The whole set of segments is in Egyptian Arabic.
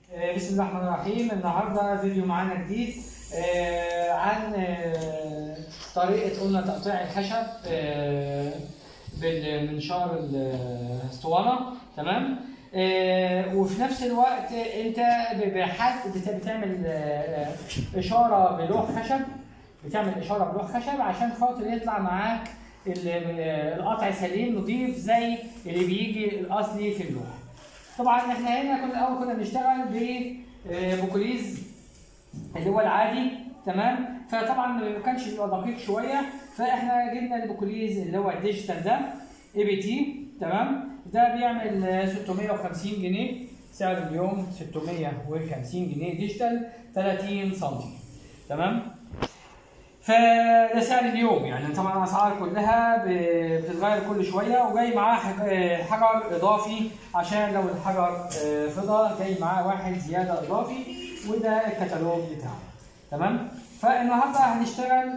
آه، بسم الله الرحمن الرحيم النهارده فيديو معانا جديد آه، عن آه، طريقه قلنا تقطيع الخشب آه، بالمنشار الاسطوانه تمام آه، وفي نفس الوقت انت ب- بحد بت- بتعمل آه، اشاره بلوح خشب بتعمل اشاره بلوح خشب عشان خاطر يطلع معاك ال- القطع سليم نظيف زي اللي بيجي الاصلي في اللوح طبعا احنا هنا كنا الاول كنا بنشتغل ببوكوليز اللي هو العادي تمام فطبعا ما كانش بيبقى دقيق شويه فاحنا جبنا البوكوليز اللي هو الديجيتال ده اي بي تي تمام ده بيعمل آه، 650 جنيه سعر اليوم 650 جنيه ديجيتال 30 سم تمام فده سعر اليوم يعني طبعا الاسعار كلها ب- بتتغير كل شويه وجاي معاه حج- حجر اضافي عشان لو الحجر آه، فضى جاي معاه واحد زياده اضافي وده الكتالوج بتاعه تمام فالنهارده هنشتغل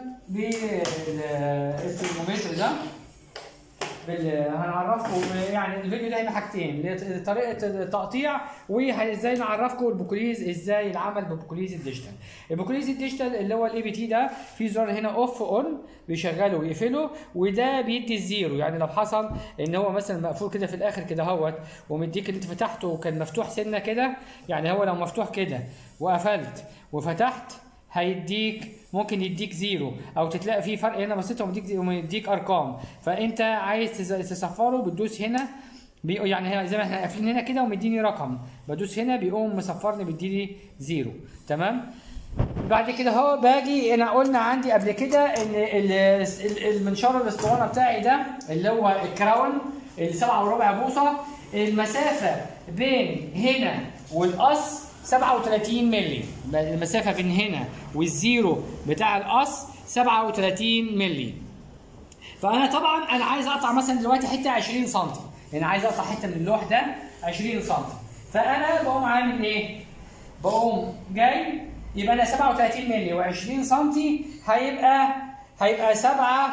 بالترمومتر ده بال... هنعرفكم يعني الفيديو ده هيبقى حاجتين اللي هي طريقه التقطيع وازاي نعرفكم البوكوليز ازاي العمل ببوكوليز الديجيتال البوكوليز الديجيتال اللي هو الاي بي تي ده في زرار هنا اوف اون بيشغله ويقفله وده بيدي الزيرو يعني لو حصل ان هو مثلا مقفول كده في الاخر كده اهوت ومديك اللي انت فتحته وكان مفتوح سنه كده يعني هو لو مفتوح كده وقفلت وفتحت هيديك ممكن يديك زيرو او تلاقي في فرق هنا بسيط ومديك ومديك ارقام فانت عايز تز- تصفره بتدوس هنا بي يعني هي- زي ما احنا قافلين هنا كده ومديني رقم بدوس هنا بيقوم مصفرني بيديني زيرو تمام بعد كده هو باجي انا قلنا عندي قبل كده ان ال- ال- المنشار الاسطوانه بتاعي ده اللي هو الكراون السبعة وربع بوصه المسافه بين هنا والقص 37 مللي المسافه بين هنا والزيرو بتاع القص 37 مللي فانا طبعا انا عايز اقطع مثلا دلوقتي حته 20 سم يعني عايز اقطع حته من اللوح ده 20 سم فانا بقوم عامل ايه بقوم جاي يبقى انا 37 مللي و20 سم هيبقى هيبقى 7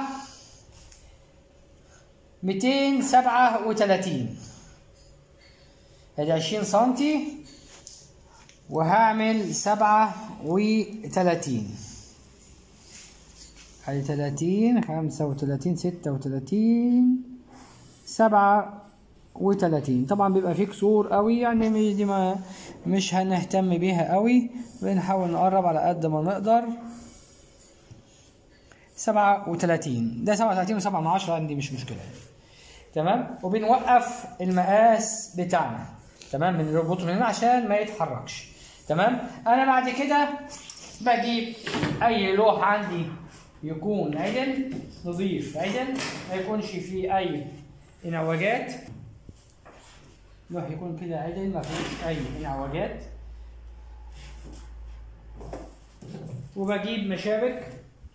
237 ادي 20 سم وهعمل 37 ادي 30 35 36 37 طبعا بيبقى فيه كسور قوي يعني مش دي ما مش هنهتم بيها قوي بنحاول نقرب على قد ما نقدر 37 ده 37 و7 من 10 عندي مش مشكله تمام وبنوقف المقاس بتاعنا تمام بنربطه من هنا عشان ما يتحركش تمام انا بعد كده بجيب اي لوح عندي يكون عدل نظيف عدل ما يكونش فيه اي انعوجات لوح يكون كده عدل ما فيهوش اي انعوجات وبجيب مشابك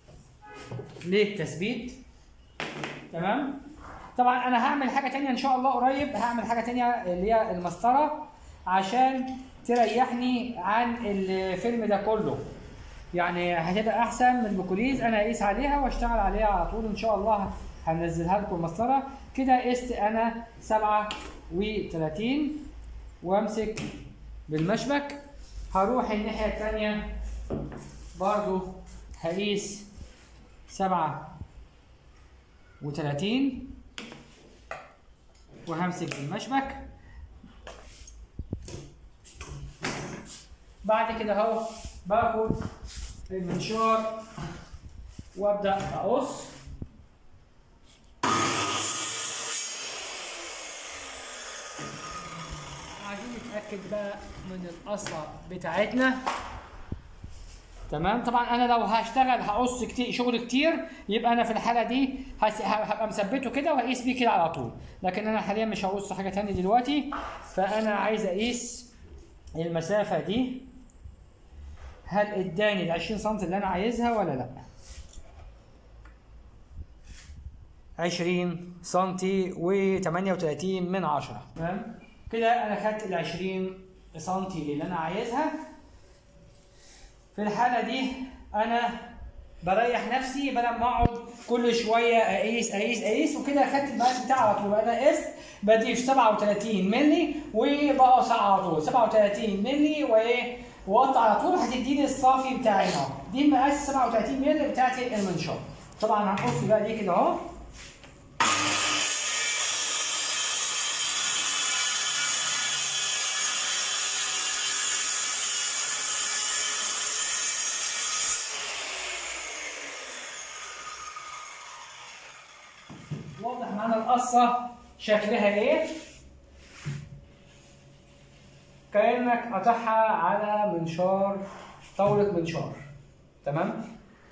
للتثبيت تمام طبعا انا هعمل حاجه تانية ان شاء الله قريب هعمل حاجه تانية اللي هي المسطره عشان تريحني عن الفيلم ده كله يعني هتبقى احسن من البوكوليز انا هقيس عليها واشتغل عليها على طول ان شاء الله هنزلها لكم المسطره كده قست انا 37 وامسك بالمشبك هروح الناحيه التانية برضو هقيس 37 وهمسك بالمشبك بعد كده اهو باخد المنشار وابدا اقص عايزين نتاكد بقى من القصه بتاعتنا تمام طبعا انا لو هشتغل هقص كتير شغل كتير يبقى انا في الحاله دي هس- هبقى مثبته كده وهقيس بيه كده على طول لكن انا حاليا مش هقص حاجه تانية دلوقتي فانا عايز اقيس المسافه دي هل اداني ال 20 سم اللي انا عايزها ولا لا 20 سم و38 من 10 تمام كده انا خدت ال 20 سم اللي انا عايزها في الحالة دي أنا بريح نفسي بدل ما أقعد كل شويه اقيس اقيس اقيس وكده خدت المقاس بتاعي على طول انا قست بضيف 37 مللي وبقص على طول 37 مللي وايه واقطع على طول هتديني الصافي بتاعي اهو دي المقاس 37 مللي بتاعتي المنشار طبعا هنقص بقى دي كده اهو واضح معانا القصة شكلها ايه كأنك قطعها على منشار طاولة منشار تمام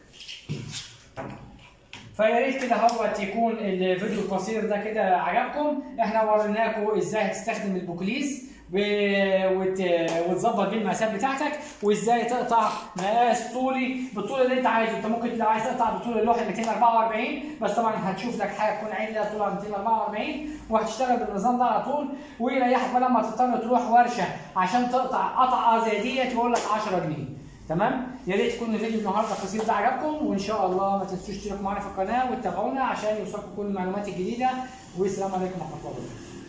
فيا ريت كده هوت يكون الفيديو القصير ده كده عجبكم احنا وريناكم ازاي هتستخدم البوكليز و- وت- وتظبط بيه المقاسات بتاعتك وازاي تقطع مقاس طولي بالطول اللي انت عايزه انت ممكن لو عايز تقطع بطول اللوحه 244 بس طبعا هتشوف لك حاجه تكون عين لها طولها 244 وهتشتغل بالنظام ده على طول ويريحك بدل ما تضطر تروح ورشه عشان تقطع قطعه زي ديت يقول لك 10 جنيه تمام يا ريت يكون الفيديو النهارده القصير ده عجبكم وان شاء الله ما تنسوش تشتركوا معانا في القناه وتتابعونا عشان يوصلكم كل المعلومات الجديده والسلام عليكم ورحمه الله وبركاته